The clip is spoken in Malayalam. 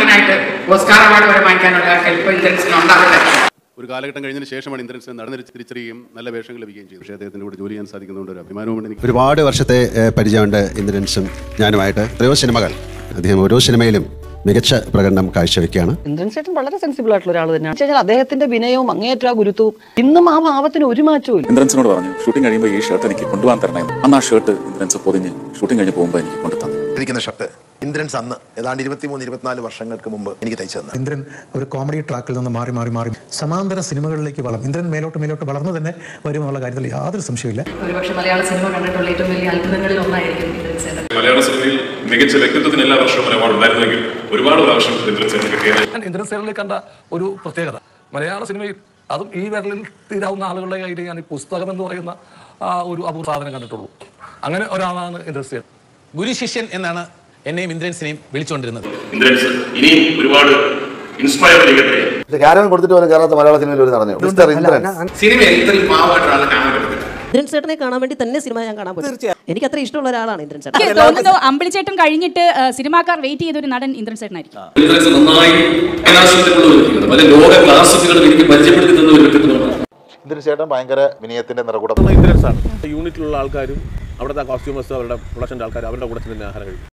നടനായിട്ട് ഓസ്കാർ അവാർഡ് വരെ വാങ്ങിക്കാനുള്ള ഹെൽപ്പ് ഇന്ദ്രൻസിന് ഉണ്ടാകട്ടെ ഒരു കാലഘട്ടം കഴിഞ്ഞതിന് ശേഷമാണ് ഇന്ദ്രൻസ് നടന്ന് തിരിച്ചറിയുകയും നല്ല വേഷങ്ങൾ ലഭിക്കുകയും ചെയ്തു പക്ഷേ അദ്ദേഹത്തിൻ്റെ കൂടെ ജോലി ചെയ്യാൻ സാധിക്കുന്നതുകൊണ്ട് ഒരു അഭിമാനവും എനിക്ക് ഒരുപാട് വർഷത്തെ ഏഹ്, പരിചയമുണ്ട് ഇന്ദ്രൻസും ഞാനുമായിട്ട് എത്രയോ സിനിമകൾ അദ്ദേഹം ഓരോ സിനിമയിലും മികച്ച പ്രകടനം കാഴ്ചവെക്കുകയാണ് ഇന്ദ്രൻ ചേട്ടൻ വളരെ സെൻസിബിൾ ആയിട്ടുള്ള ഒരാൾ തന്നെയാണ് എന്ന് വെച്ചാൽ അദ്ദേഹത്തിന്റെ വിനയവും അങ്ങേയറ്റ ആ ഗുരുത്വവും ഇന്നും ആ ഭാവത്തിന് ഒരു മാറ്റവും ഇല്ല ഇന്ദ്രൻസിനോട് പറഞ്ഞു ഷൂട്ടിംഗ് കഴിയുമ്പോൾ ഈ ഷർട്ട് എനിക്ക് കൊണ്ടുപോകാൻ തരണേ അന്ന് ആ ഷർട്ട് ഇന്ദ്രൻസ് പൊതിഞ്ഞ് ഷൂട്ടിംഗ് കഴിഞ്ഞ് പോകുമ്പോൾ എനിക്ക് കൊണ്ടു തന്നു ഇരിക്കുന്ന ഷർട്ട് ഇന്ദ്രൻസ് അന്ന് ഏതാണ്ട് ഇരുപത്തിമൂന്ന് ഇരുപത്തിനാല് വർഷങ്ങൾക്ക് മുമ്പ് എനിക്ക് തയ്ച്ചു തന്നെ ഇന്ദ്രൻ ഒരു കോമഡി ട്രാക്കിൽ നിന്ന് മാറി മാറി മാറി സമാന്തര സിനിമകളിലേക്ക് വളർന്നു ഇന്ദ്രൻ മേലോട്ട് മേലോട്ട് വളർന്നു തന്നെ വരുമെന്നുള്ള കാര്യത്തിൽ യാതൊരു സംശയമില്ല ഒരുപക്ഷെ മലയാള സിനിമ കണ്ടിട്ടുള്ള ഏറ്റവും വലിയ അത്ഭുതങ്ങളിൽ ഒന്നായിരിക്കും ഇന്ദ്രൻ സേനൻ മലയാള സിനിമയിൽ മികച്ച വ്യക്തിത്വത്തിന് എല്ലാ വർഷവും ഒരു അവാർഡ് ഉണ്ടായിരുന്നെങ്കിൽ ഒരുപാട് പ്രാവശ്യം ഇന്ദ്രൻസേന കിട്ടിയത് ഞാൻ ഇന്ദ്രൻ സേനലിൽ കണ്ട ഒരു പ്രത്യേകത മലയാള സിനിമയിൽ അതും ഈ വിരലിൽ തീരാവുന്ന ആളുകളുടെ കയ്യിൽ ഞാൻ ഈ പുസ്തകം എന്ന് പറയുന്ന ആ ഒരു അപൂർവ സാധനം കണ്ടിട്ടുള്ളൂ അങ്ങനെ ഒരാളാണ് ഇന്ദ്രൻ സേനൻ ഗുരു ശിഷ്യൻ എന്നാണ് എന്നെയും ഇന്ദ്രൻസിനെയും വിളിച്ചുകൊണ്ടിരുന്നത് ഇന്ദ്രൻസ് ഇനിയും ഒരുപാട് ഇൻസ്പയർ ചെയ്യട്ടെ കാരവൻ കൊടുത്തിട്ട് പോലും കയറാത്ത മലയാള സിനിമയിൽ ഒരു നടന്നു മിസ്റ്റർ ഇന്ദ്രൻ സിനിമയിൽ ഇത്രയും പാവമായിട്ട് ആളെ കാണാൻ പറ്റത്തില്ല ഇന്ദ്രൻ ചേട്ടനെ കാണാൻ വേണ്ടി തന്നെ സിനിമ ഞാൻ കാണാൻ പറ്റും എനിക്ക് അത്ര ഇഷ്ടമുള്ള ഒരാളാണ് ഇന്ദ്രൻ ചേട്ടൻ എനിക്ക് തോന്നുന്നു അമ്പിളിച്ചേട്ടൻ കഴിഞ്ഞിട്ട് ആ, സിനിമാക്കാർ വെയിറ്റ് ചെയ്ത ഒരു നടൻ ഇന്ദ്രൻ ചേട്ടനായിരിക്കും ഇന്ദ്രൻസ് നന്നായി കലാശത്തിലുള്ള ഒരു വ്യക്തിത്വം പല ലോക ക്ലാസിക്കുകളും എനിക്ക് പരിചയപ്പെടുത്തി തന്ന ഒരു വ്യക്തിത്വമാണ് ഇന്ദ്രൻ ചേട്ടൻ ഭയങ്കര വിനയത്തിന്റെ നിറകൂടം യൂണിറ്റിലുള്ള ആൾക്കാരും അവിടുത്തെ കോസ്റ്റ്യൂമേഴ്സ് അവരുടെ പ്രൊഡക്ഷൻ്റെ ആൾക്കാർ അവരുടെ കൂടെ തന്നെ ആഹാരം കഴിക്കും